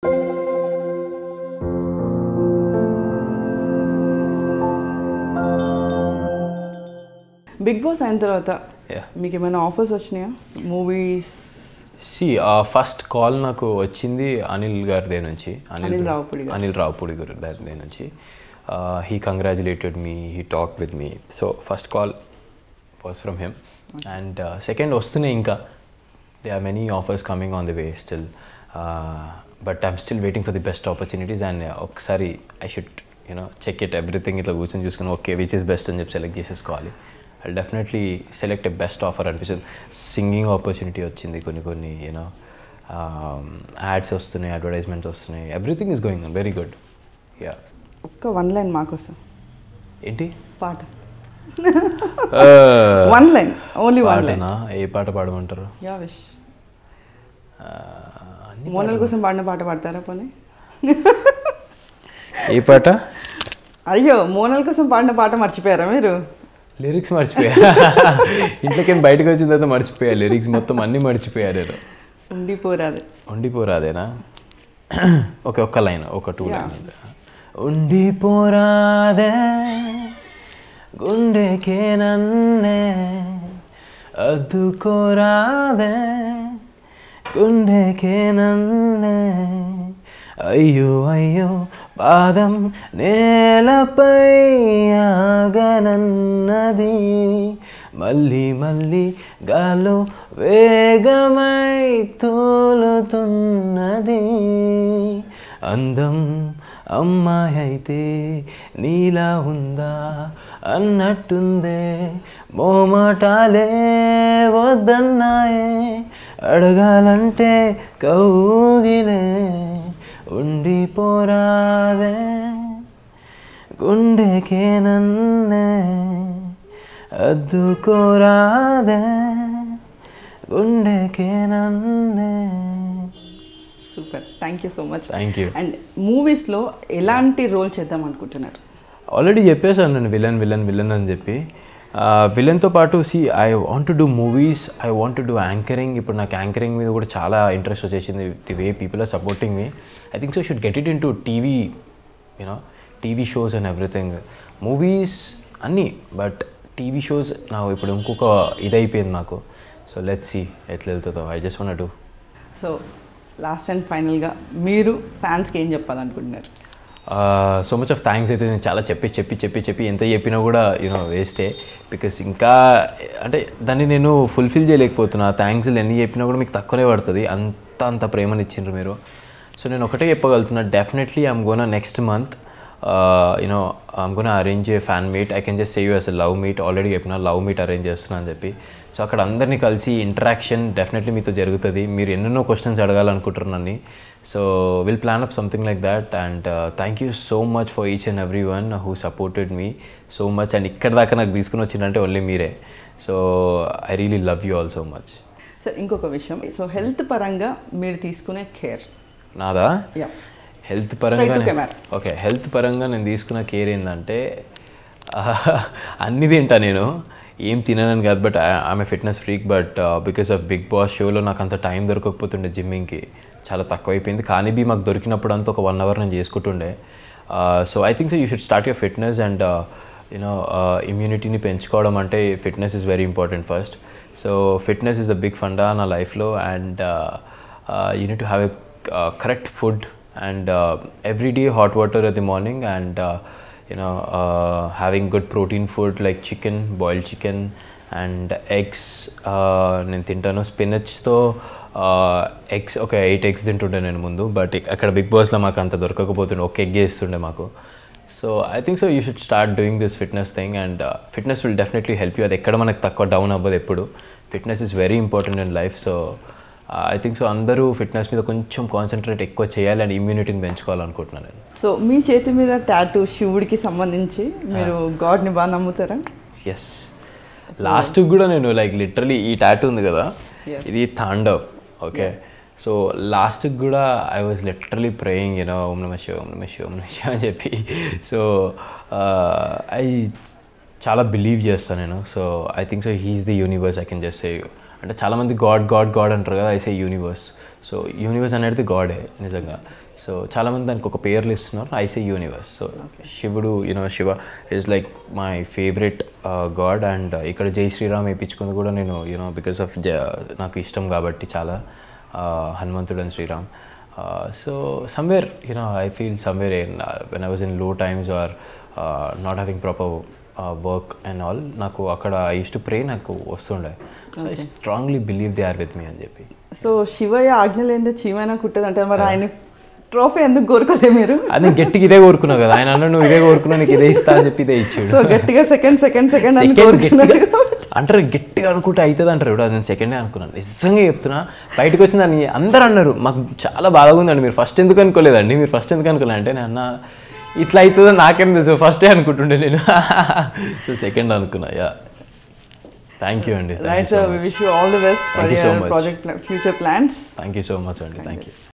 Big boss అయిన తర్వాత Yeah. మీకు ఏమైనా ఆఫర్స్ వచ్చినాయా మూవీస్ సి ఫస్ట్ కాల్ నాకు వచ్చింది అనిల్ గారి దగ్గర నుంచి అనిల్ రావుపూడి గారు. అనిల్ రావుపూడి గారి దగ్గర నుంచి he congratulated me he talk with me so first call was from him and second వస్తున్నాయి ఇంకా they are many offers coming on the way still but I'm still waiting for the best opportunities and ఒకసారి I should you know check it everything ఇట్లా కూర్చొని చూసుకుని okay which is best అని చెప్పి select చేసేసుకోవాలి I definitely select a best offer అనిపిస్తుంది singing opportunity వచ్చింది కొన్ని కొన్ని యూనో యాడ్స్ వస్తున్నాయి అడ్వర్టైజ్మెంట్స్ వస్తున్నాయి everything is going very good ya ఒక్క వన్ లైన్ మాకోసం ఏంటి పాట one line only one line పాటనా ఏ పాట పాడమంటారు యా విష్ ఆ, అన్ని మోనల్ కోసం పాడిన పాట పాడతారా పోనీ ఏ పాట అయ్యో మోనల్ కోసం పాడిన పాట మర్చిపోయారా మీరు లిరిక్స్ మర్చిపోయా ఇంట్లోకి బయటకు వచ్చిన తర్వాత మర్చిపోయా లిరిక్స్ మొత్తం అన్నీ మర్చిపోయారు నేను ఉండిపోరాదు ఉండిపోరాదేనా ఓకే ఒక్క లైన్ ఒక టూ Yeah. లైన్ ఉండిపోరాదే గుండెకే నన్నే అద్దుకోరాదే గుండెకే నన్నే అయ్యో అయ్యో పాదం నేలపై ఆగనన్నది మళ్ళీ మళ్ళీ గాలు వేగమై తోలుతున్నది అందం అమ్మాయి అయితే నీలా ఉందా అన్నట్టుందే మోమాటాలే వద్దన్నాయే అడగాలంటే కౌగిలే ఉండిపోరాదే గుండెకే నన్నే అద్దుకోరాదే గుండెకే నన్నే super thank you so much thank you and మూవీస్లో ఎలాంటి రోల్ చేద్దాం అనుకుంటున్నారు ఆల్రెడీ చెప్పేసాను నేను విలన్ విలన్ విలన్ అని చెప్పి విలన్తో పాటు see I want do movies I want do anchoring ఇప్పుడు నాకు యాంకరింగ్ మీద కూడా చాలా ఇంట్రెస్ట్ వచ్చేసింది the way people are supporting me I think so should get it into TV you know TV shows and everything movies అన్నీ but TV shows నా ఇప్పుడు ఇంకొక ఇది అయిపోయింది నాకు సో లెట్స్ సి ఎట్లా వెళ్తుందో I just want do so last and ఫైనల్గా మీరు ఫ్యాన్స్కి ఏం చెప్పాలనుకుంటున్నారు సో మచ్ ఆఫ్ థ్యాంక్స్ అయితే నేను చాలా చెప్పి చెప్పి చెప్పి చెప్పి ఎంత చెప్పినా కూడా యూనో వేస్టే బికాస్ ఇంకా అంటే దాన్ని నేను ఫుల్ఫిల్ చేయలేకపోతున్నా థ్యాంక్స్ ఎన్ని చెప్పినా కూడా మీకు తక్కువనే పడుతుంది అంత అంత ప్రేమనిచ్చిండ్రు మీరు సో నేను ఒకటే చెప్పగలుగుతున్నా definitely I'm gonna next month you know I'm gonna arrange a fan meet I can just save us love meet already చెప్పిన లవ్ మీట్ అరేంజ్ చేస్తున్నా అని చెప్పి సో అక్కడ అందరినీ కలిసి ఇంటరాక్షన్ డెఫినెట్లీ మీతో జరుగుతుంది మీరు ఎన్నెన్నో క్వశ్చన్స్ అడగాలనుకుంటున్నారు నన్ను so will plan up something like that and thank you so much for each and every one who supported me so much and ఇక్కడ దాకా నాకు తీసుకుని వచ్చిందంటే ఓన్లీ మీరే so I really love you all so much sir ఇంకొక విషయం so health పరంగా మీరు తీసుకునే కేర్ నాదా యా హెల్త్ Straight పరంగా to camera. ఓకే హెల్త్ పరంగా నేను తీసుకున్న కేర్ ఏంటంటే అన్ని తింటా నేను ఏం తిననని కాదు బట్ ఆమె fitness freak but because of Bigg Boss షోలో నాకు అంత టైం దొరకకపోతుండే జిమ్మింగ్కి చాలా తక్కువైపోయింది కానీ బీ మాకు దొరికినప్పుడు అంతా ఒక వన్ అవర్ నేను చేసుకుంటుండే so I think so you should start your fitness and you know ఇమ్యూనిటీని పెంచుకోవడం అంటే fitness is very important first so fitness is a big ఫండా నా లైఫ్లో and you need to have a correct food and uh, every day hot water at the morning and uh, you know uh, having good protein food like chicken boiled chicken and eggs uh, నేను తింటాను స్పినచ్తో eggs ఒక eight eggs తింటుండే నేను ముందు but అక్కడ big బాస్లో మాకు అంత దొరకకపోతుండే ఒక ఎగ్ వేస్తుండే మాకు so I think so you should start doing this fitness thing and fitness will definitely help you అది ఎక్కడ మనకు తక్కువ డౌన్ అవ్వదు ఎప్పుడు fitness is very important in life so I think so అందరూ ఫిట్నెస్ మీద కొంచెం కాన్సన్ట్రేట్ ఎక్కువ చేయాలి అండ్ ఇమ్యూనిటీని పెంచుకోవాలనుకుంటున్నాను నేను సో మీ చేతి మీద టాటూ శివుడికి సంబంధించి మీరు గాడ్ని బాగా నమ్ముతారా ఎస్ లాస్ట్ కూడా నేను లైక్ లిటరలీ ఈ టాటూ ఉంది కదా Yes. ఇది తాండవ్ ఓకే సో లాస్ట్కి కూడా I was literally praying you know ఓం నమ శివ ఓం నమ శివ ఓం నమ శివ అని చెప్పి సో ఐ చాలా బిలీవ్ చేస్తాను నేను so I think so he's the universe I can just say అంటే చాలామంది గాడ్ గాడ్ గాడ్ అంటారు కదా I say universe so universe అనేది గాడే నిజంగా సో చాలామంది దానికి ఒక పేర్లు ఇస్తున్నారు ఐసీ యూనివర్స్ సో శివుడు you know Shiva is like my favourite God and ఇక్కడ జై శ్రీరామ్ వేయించుకుంది కూడా నేను యూనో బికాస్ ఆఫ్ నాకు ఇష్టం కాబట్టి చాలా uh, హనుమంతుడు and Sriram so somewhere you know I feel somewhere when I was in low times or not having proper work and all నాకు అక్కడ ఐ యూస్ టు ప్రే నాకు వస్తుండే so I strongly believe they are with me అని చెప్పి so Shivayya ఆజ్ఞ లేనిదే చీమైనా కుట్టదు అంటే మరి ఆయన ట్రోఫీ ఎందుకు కోరుకోలే మీరు అది గట్టిగా ఇదే కోరుకున్నావు కదా ఆయన అన్న నువ్వు ఇదే కోరుకున్నావు నీకు ఇదే ఇస్తా అని చెప్పి ఇదే ఇచ్చాడు సో గట్టిగా సెకండ్ సెకండ్ సెకండ్ అని సెకండ్ కోరుకున్నారు గట్టిగా అంటారు గట్టిగా అనుకుంటే అవుతుంది అంటారు ఇప్పుడు అది నేను సెకండే అనుకున్నాను నిజంగా చెప్తున్నా బయటకు వచ్చిందని అందరూ అన్నారు మాకు చాలా బాగా ఉందండి మీరు ఫస్ట్ ఎందుకు అనుకోలేదండి మీరు ఫస్ట్ ఎందుకు అనుకోలేదు అంటే నేను అన్న ఇట్లా అవుతుందో నాకేం తెలుసు ఫస్టే అనుకుంటుండే నేను సో సెకండ్ అనుకున్నా యా థ్యాంక్ యూ అండి right sir we wish you all the best for Thank you so your much. Project future plans thank you so much అండి థ్యాంక్ యూ